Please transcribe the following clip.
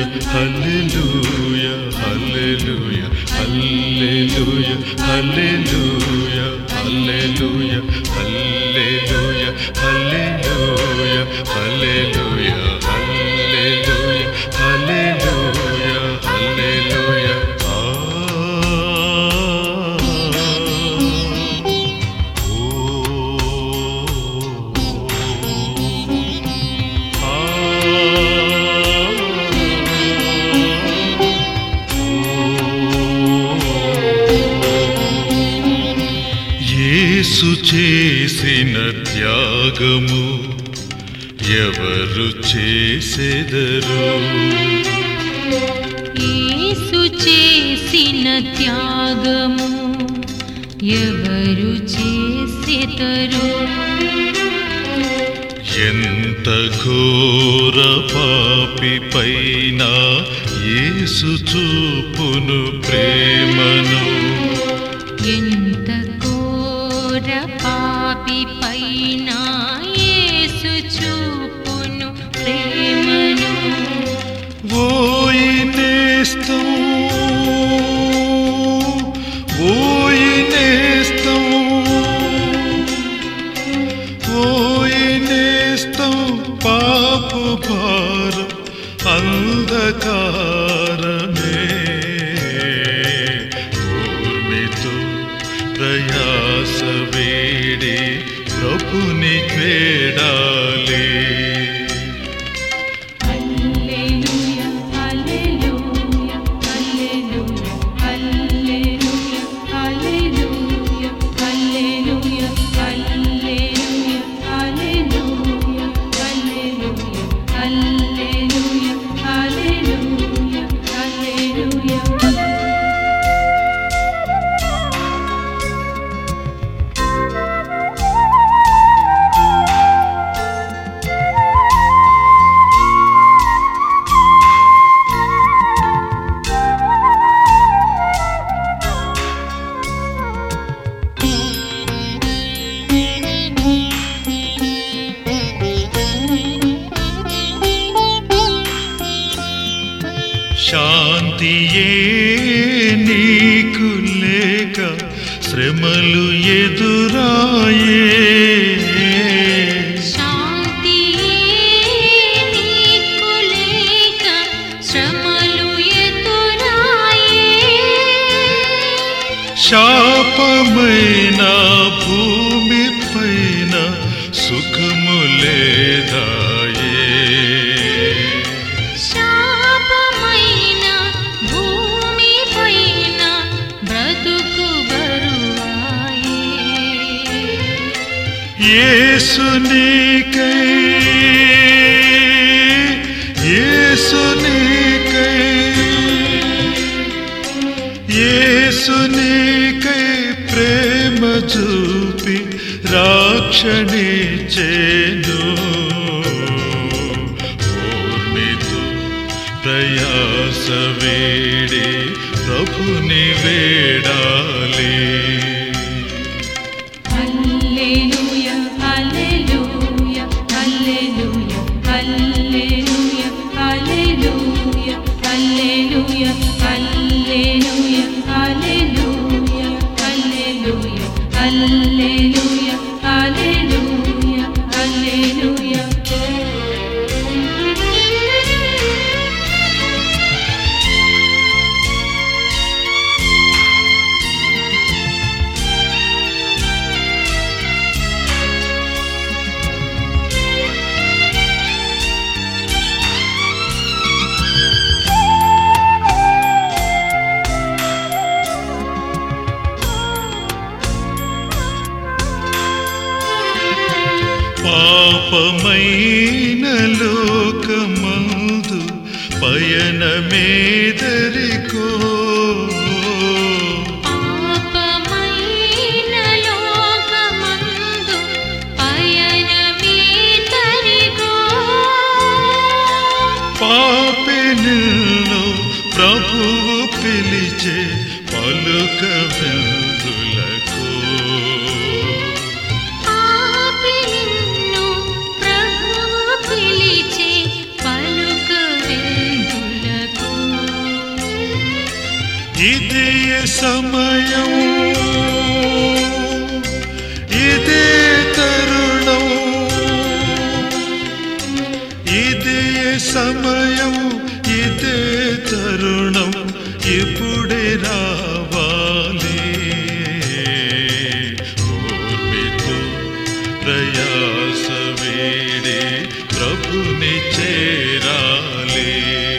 హల్లెలూయా హల్లెలూయా హల్లెలూయా హల్లెలూయా హల్లెలూయా హల్లెలూయా హల్లెలూయా హల్లెలూయా హల్లెలూయా హల్లెలూయా హల్లెలూయా ఆ యేసు చేసిన త్యాగము ఎవరు చేసెదరు యేసు చేసిన త్యాగము ఎవరు చేసెదరు ఎంత ఘోర పాపి పైన యేసు చూపును ప్రేమను ఎంత ఘోర పాపి పైన యేసు చూపును ప్రేమను ఓయి నేస్తం ఓయి నేస్తం ఓయి నేస్తం పాపు భారం అంధకారమే ఊర్మితో ప్రయాస వేడి ప్రభుని వేడాలి హల్లెలూయా హల్లెలూయా హల్లెలూయా హల్లెలూయా హల్లెలూయా హల్లెలూయా హల్లెలూయా హల్లెలూయా హల్లెలూయా హల్లెలూయా హల్లెలూయా హల్లెలూయా శాంతియే నీకు లేక శ్రమలు ఎదురాయే శాంతి నీకు లేక శ్రమలు ఎదురాయే శాపమైన భూమి పైన సుఖము లేదాయే శాపమైన భూమి పైన బ్రతుకు బరువాయే యేసు నీకై యేసు నీకై యేసు నీకై ప్రేమ చూపి రాక్షణించేను ఓర్మితో ప్రయాస వేడి ప్రభుని వేడాలి హల్లెలూయా హల్లెలూయా హల్లెలూయా హల్లెలూయా హల్లెలూయా హల్లెలూయా హల్లెలూయా హల్లెలూయా హల్లెలూయా హల్లెలూయా హల్లెలూయా హల్లెలూయా పాపమైన లోకమందు పయనమేదరికో పాపమైన లోకమందు పయనమీతరిగో పాపి నిన్ను ప్రభువు పిలిచే పలుక వెందులకు పాపి నిన్ను ప్రభువు పిలిచే పలుక వెందులకు ఇదే సమయం ఇదే తరుణం ఇదే సమయం ఇదే తరుణం ఇప్పుడే రావాలి ఓర్మితో ప్రయాస వేడే ప్రభుని చేరాలి